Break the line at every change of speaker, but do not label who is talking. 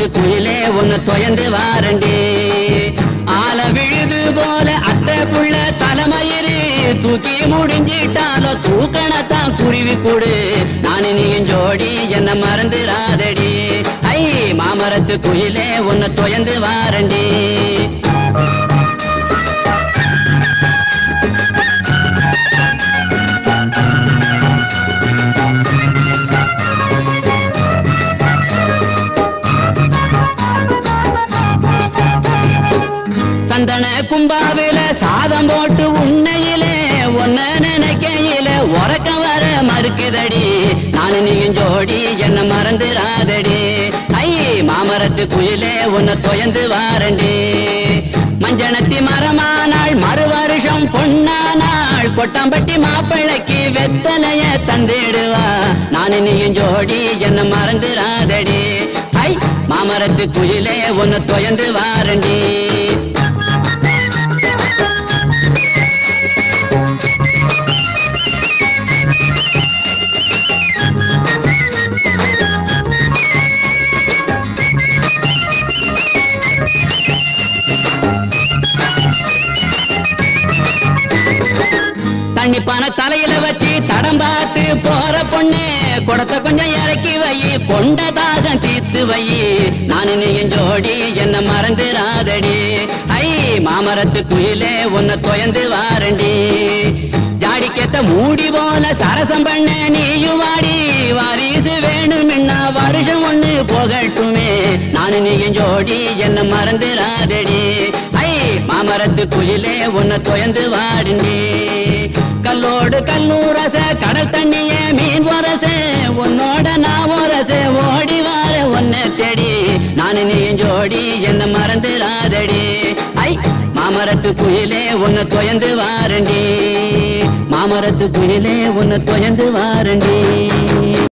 மாமரத்து குயிலே உன்னை தொயந்து வாரண்டி ஆல விழுது போல அத்தை புள்ள தலைமயிறு தூக்கி முடிஞ்சிட்டாலோ தூக்கணத்தான் குருவி கூடு நான் நீயும் ஜோடி என்ன மறந்துராதடி ஐ மாமரத்து குயிலே உன்னை தொயந்து வாரண்டி சந்தன கும்பாவில சாதம் போட்டு உன்னையிலே ஒன்ன நினைக்கையில உறக்க வர மறுக்குதடி நான் நீயும் ஜோடி என்ன மறந்துராதடி ஐ மாமரத்து குயிலே உன்னை தொயந்து வாரண்டி மஞ்சனத்தி மரமானாள் மறு வருஷம் பொன்னானாள் கொட்டாம்பட்டி மாப்பிள்ளைக்கு வெத்தலைய தந்திடுவா நான் நீயும் ஜோடி என்ன மறந்துராதடி ஐ மாமரத்து குயிலே உன்னை தொயந்து வாரண்டி தண்ணி பானை தலையில வச்சு தடம் பார்த்து போற பொண்ணு குடத்தை கொஞ்சம் இறக்கி வை கொண்ட தாகம் தீர்த்து வை நானு நீயும் ஜோடி என்ன மறந்துராதடி ஐ மாமரத்து குயிலே உன்னை தொயந்து வாரண்டி ஜாடிக்கேத்த மூடி போல சரசம் பண்ண நீயும் வாடி வாரிசு வேணும்னா வருஷம் ஒண்ணு போகட்டுமே நானு நீயும் ஜோடி என்ன மறந்துராதடி ஐ மாமரத்து குயிலே உன்னை தொயந்து வாடிண்டி கல்லோடு கல்லூரச கடல் தண்ணிய மீன் வரச உன்னோட நான் வரச ஓடி வார உன்னை தேடி நான் நீயும் ஜோடி என்ன மறந்துராதடி ஐ மாமரத்து குயிலே உன்னை தொயந்து வாரண்டி மாமரத்து குயிலே உன்னை தொயந்து வாரண்டி